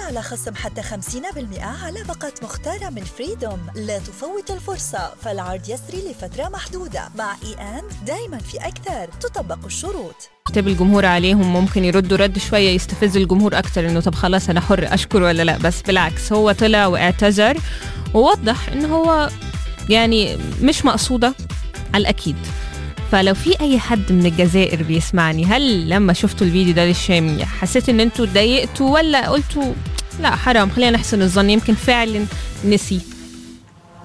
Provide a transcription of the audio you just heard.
على خصم حتى 50% على باقة مختارة من فريدوم لا تفوت الفرصة فالعرض يسري لفترة محدودة مع اي ان دايما في أكثر تطبق الشروط كتاب الجمهور عليهم ممكن يردوا رد شويه يستفز الجمهور اكتر انه طب خلاص انا حر اشكر ولا لا بس بالعكس هو طلع واعتذر ووضح ان هو يعني مش مقصوده على الاكيد فلو في اي حد من الجزائر بيسمعني هل لما شفتوا الفيديو ده للشامي حسيت ان انتوا اتضايقتوا ولا قلتوا لا حرام خلينا نحسن الظن يمكن فعلا نسي